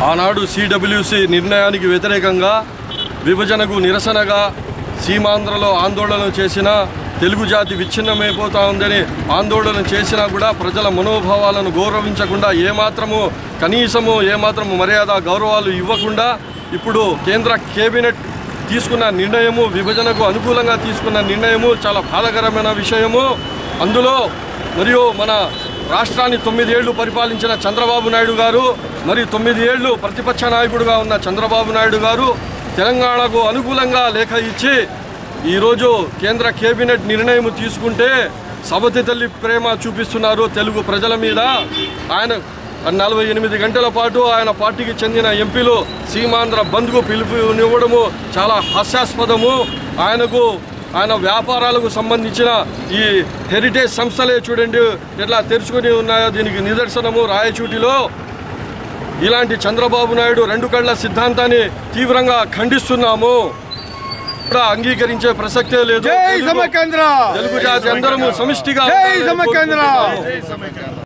ఆనాడు సిడబ్ల్యూసి నిర్ణయానికి వ్యతిరేకంగా విభజనకు నిరసనగా సీమాంధ్రలో ఆందోళన చేసిన తెలుగు జాతి విచ్ఛిన్నమైపోతా ఉందని ఆందోళన చేసినా కూడా ప్రజల మనోభావాలను గౌరవించకుండా ఏమాత్రము కనీసము ఏమాత్రము మర్యాద గౌరవాలు ఇవ్వకుండా ఇప్పుడు కేంద్ర కేబినెట్ తీసుకున్న నిర్ణయము విభజనకు అనుకూలంగా తీసుకున్న నిర్ణయము చాలా బాధాకరమైన విషయము అందులో మరియు మన రాష్ట్రాన్ని తొమ్మిదేళ్లు పరిపాలించిన చంద్రబాబు నాయుడు గారు మరి తొమ్మిది ఏళ్ళు ప్రతిపక్ష నాయకుడిగా ఉన్న చంద్రబాబు నాయుడు గారు తెలంగాణకు అనుకూలంగా లేఖ ఇచ్చి ఈరోజు కేంద్ర కేబినెట్ నిర్ణయం తీసుకుంటే సవతి తల్లి ప్రేమ చూపిస్తున్నారు తెలుగు ప్రజల మీద ఆయన నలభై ఎనిమిది గంటల పాటు ఆయన పార్టీకి చెందిన ఎంపీలు సీమాంధ్ర బంద్కు పిలుపునివ్వడము చాలా హాస్యాస్పదము ఆయనకు ఆయన వ్యాపారాలకు సంబంధించిన ఈ హెరిటేజ్ సంస్థలే చూడండి ఎట్లా తెరుచుకొని ఉన్నాయో దీనికి నిదర్శనము రాయచూటిలో ఇలాంటి చంద్రబాబు నాయుడు రెండు కళ్ళ సిద్ధాంతాన్ని తీవ్రంగా ఖండిస్తున్నాము కూడా అంగీకరించే ప్రసక్తే లేదు జై తెలుగు- సమకేంద్ర తెలుగు జాతి అందరము సమిష్టిగా జై ఉండాలని సమకేంద్ర కోరుకుంటున్నాము.